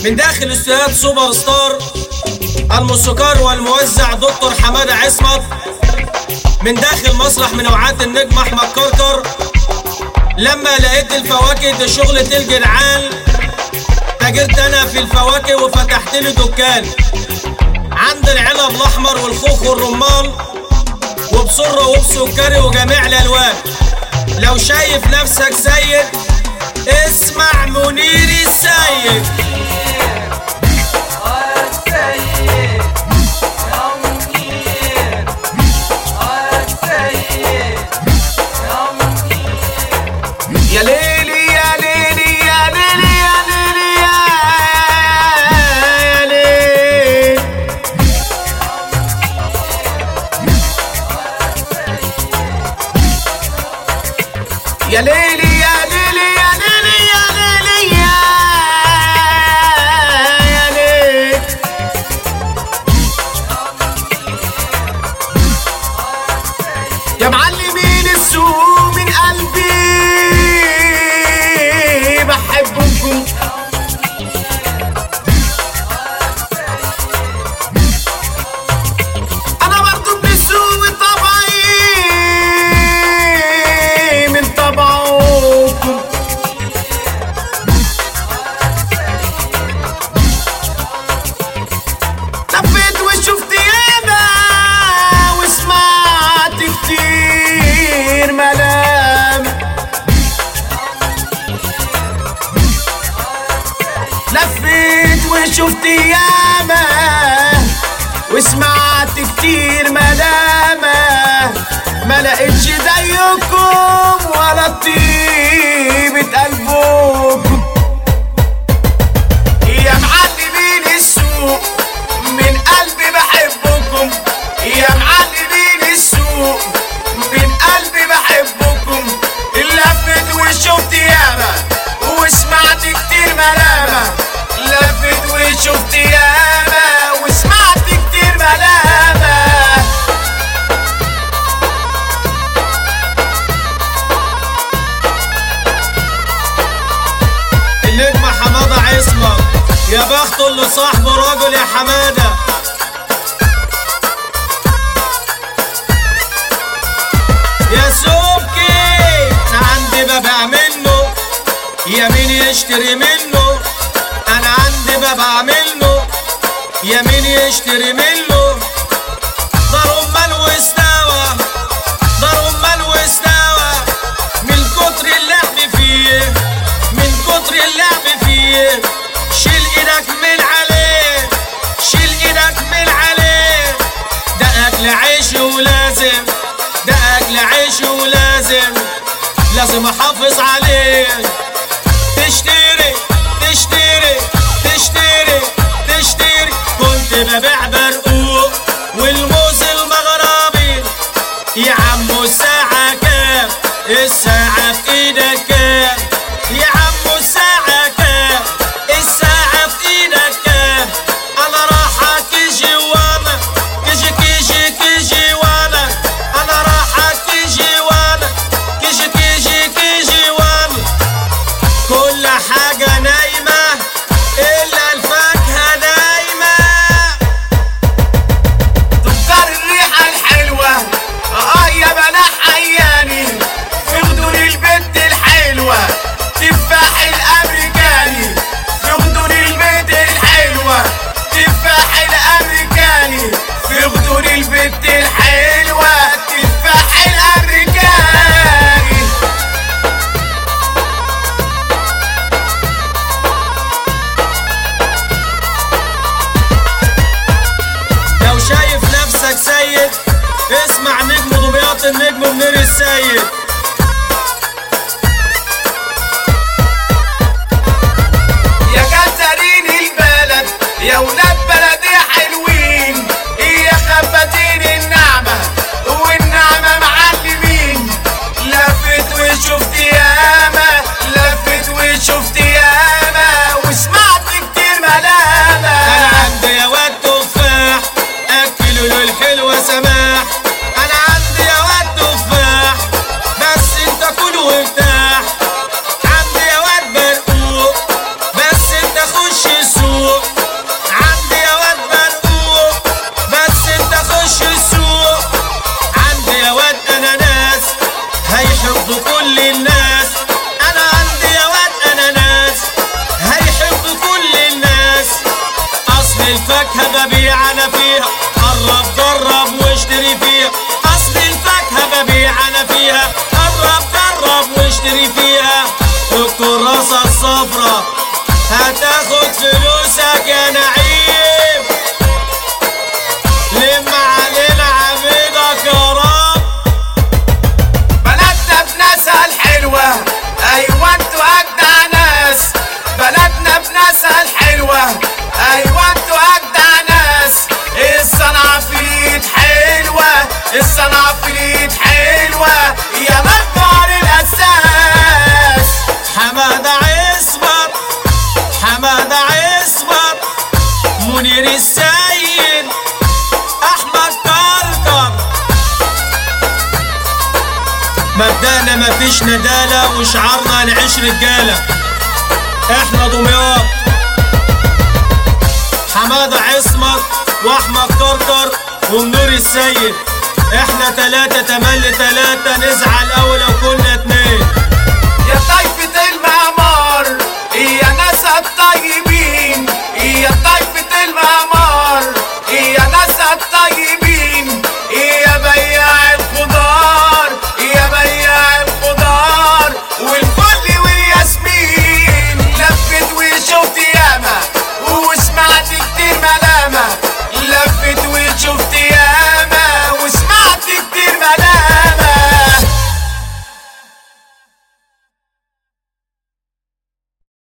من داخل استوديوهات سوبر ستار الموسيقار والموزع دكتور حمادة عصمت من داخل مسرح منوعات النجم احمد كركر لما لقيت الفواكه دي شغلة الجدعان تاجرت انا في الفواكه وفتحت لي دكان عند العنب الاحمر والخوخ والرمان وبسرة وبسكري وجميع الالوان لو شايف نفسك سيد اسمع منير السيد يا ليلي يا ليلي يا ليلي يا ليلي يا ليلي يا ليلي يا ليلي يا ليلي يا ليلي يا يا ليلي يا معلمين السوق من قلبي بحبكم انا برضو من السوق طبعي من طبعكم لفيت وشفت ياما وسمعت كتير ملام لفيت وشفت ياما وسمعت كتير ملامة ما لقيتش زيكم ولا طيبة قلبكم يا معلمين السوق من قلبي بحبكم يا معلمين السوق من قلبي بحبكم لفت وشفت ياما وسمعت كتير ملامة لفت وشفت ياما وسمعت كتير ملامة النجم حمادة عصمت يا بخته اللي صاحبه راجل يا حمادة يا سوكي انا عندي ببيع منه يا مين يشتري منه انا عندي ببيع منه يا مين يشتري منه دار امال واستوى دار امال واستوى من كتر اللعب فيه من كتر اللعب فيه شيل ايدك من عليه شيل ايدك من عليه ده اكل عيش ولازم ده اكل عيش ولازم لازم احافظ عليه تشتري تشتري تشتري تشتري كنت ببيع برقوق والموز المغربي يا عمو الساعة كام الساعة في ايدك كام يا عمو الساعة كام الساعة في ايدك كام انا راح كيجي وانا كيجي كيجي كيجي وانا انا راح كيجي وانا كيجي كيجي كيجي وانا كل حاجة نايمة إلا الفاكهة نايمة فيها قرب قرب واشتري فيها الكراسة الصفرا هتاخد فلوسك يا نعيم لم علينا عبيدك يا رب بلدنا بناسها الحلوة أيوة انتوا أجدع ناس بلدنا بناسها الحلوة أيوة انتوا أجدع ناس الصنعة في الإيد حلوة الصنعة في الإيد حلوة يا مدفع الأساس حمادة عصمت حمادة عصمت منير السيد احمد كركر مبدأنا مفيش ندالة وشعارنا نعيش رجالة احنا دمياط حمادة عصمت واحمد كركر ومنير السيد احنا تلاتة تملي تلاتة نزعل اول لو كنا اتنين يا طايفة المعمار يا ناس الطيبين يا طايفة المعمار يا ناس الطيبين